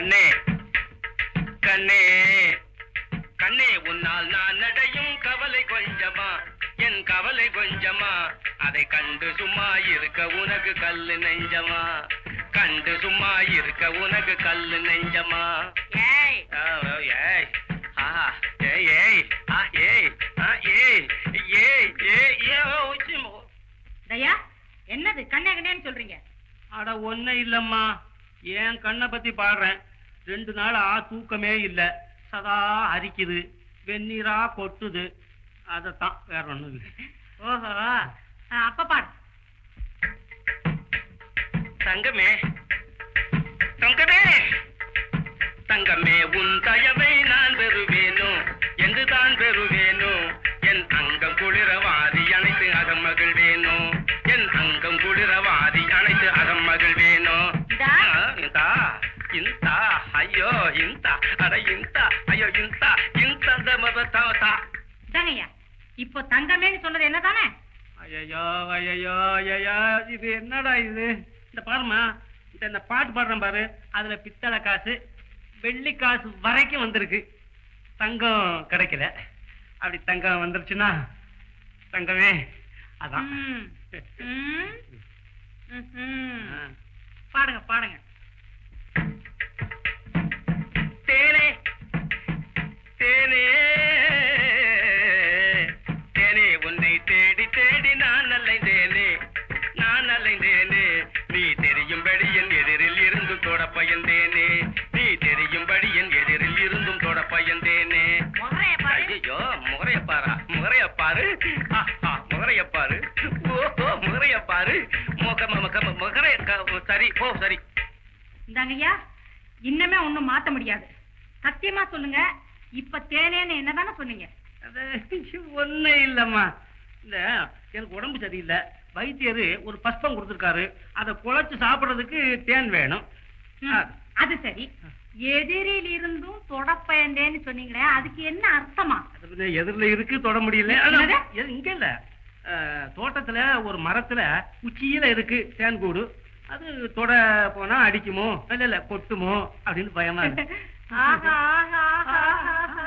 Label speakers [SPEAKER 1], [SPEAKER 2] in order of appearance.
[SPEAKER 1] கண்ணே கண்ணே கண்ணே உன்னால் நான் நடையும் கவலை கொஞ்சமா என் கவலை கொஞ்சமா அதை கண்டு சும்மா இருக்க உனக்கு கல்லு நெஞ்சமா கண்டு சும்மா இருக்க உனக்கு கல்லு நெஞ்சமா
[SPEAKER 2] ஏய்
[SPEAKER 1] ஆ, ஓ, ஏய் ஆ, ஏய் ஏய் ஆ, ஏய் ஆ, ஏய் ஏய் ஏய் ஏய் ஓ, உச்சி, ஓ.
[SPEAKER 2] தயா என்னது கண்ணே கண்ணேன்னு சொல்றீங்க
[SPEAKER 3] அட ஒன்னும் இல்லம்மா என் கண்ணை பத்தி பாடுறேன் ரெண்டு நாளா தூக்கமே இல்ல சதா அரிக்குது வெந்நீரா கொட்டுது அதத்தான் வேற ஒண்ணும் இல்லை
[SPEAKER 2] ஓஹோ ஆ, அப்ப பாரு
[SPEAKER 1] தங்கமே தங்கமே தங்கமே உன் தயவை நான் பெறுவேனோ என்று தான் பெறுவேனோ என் அங்கம் குளிரவாதி அனைத்து அகம் மகிழ்வேனோ என் அங்கம் குளிரவாதி அனைத்து அகம் மகிழ்வேனோ
[SPEAKER 2] இந்தா.
[SPEAKER 1] ஆ, இந்தா இந்தா ஐயோ இந்தா அட இந்தா ஐயோ இந்தா இந்த மதத்தா
[SPEAKER 2] இதாங்கய்யா இப்போ தங்கமேன்னு சொன்னது என்னதானே
[SPEAKER 3] ஐயோ ஐயோ ஐயோ இது என்னடா இது இந்த பாருமா இந்த இந்த பாட்டு பாடுறேன் பாரு அதுல பித்தளை காசு வெள்ளி காசு வரைக்கும் வந்திருக்கு தங்கம் கிடைக்கல அப்படி தங்கம் வந்துருச்சுன்னா தங்கமே அதான்
[SPEAKER 2] ம். ம். ம்ஹும்.
[SPEAKER 3] ஆ.
[SPEAKER 2] பாடுங்க பாடுங்க
[SPEAKER 1] தேனே தேனே தேனே உன்னை தேடி தேடி நான் அலைந்தேனே நான் அலைந்தேனே நீ தெரியும்படி என் எதிரில் இருந்தும் தொட பயந்தேனே நீ தெரியும்படி என் எதிரில் இருந்தும் தொட பயந்தேனே
[SPEAKER 2] முகரைய பாரு
[SPEAKER 1] ஐயோ முகரைய பாரா முகரைய பாரு ஆஹா, முகரைய பாரு ஓஹோ முகரைய பாரு முக முக முகரைய க- சரி போ சரி
[SPEAKER 2] இந்தாங்கய்யா இன்னமே ஒண்ணும் மாத்த முடியாது சத்தியமா சொல்லுங்க இப்ப தேனேன்னு என்னதானே சொன்னீங்க
[SPEAKER 3] அது ஒண்ணு இல்லம்மா இந்த எனக்கு உடம்பு சரியில்லை வைத்தியர் ஒரு பஸ்பம் கொடுத்துருக்காரு அதை குழைச்சு சாப்பிடுறதுக்கு தேன் வேணும்
[SPEAKER 2] ம்,
[SPEAKER 3] ஆ.
[SPEAKER 2] அது சரி எதிரில் இருந்தும் தொடப்பயந்தேன்னு சொன்னீங்களே அதுக்கு என்ன அர்த்தமா
[SPEAKER 3] அது வந்து எதிரில இருக்கு தொட முடியல ஆனா,
[SPEAKER 2] என்னது?
[SPEAKER 3] எ- இங்க இல்ல அஹ், தோட்டத்துல ஒரு மரத்துல உச்சியில இருக்கு தேன் கூடு அது தொட போனா அடிக்குமோ இல்ல இல்ல கொட்டுமோ அப்படின்னு பயமா இருக்கு
[SPEAKER 2] ஆஹா ஆஹா ஆஹா ஆஹா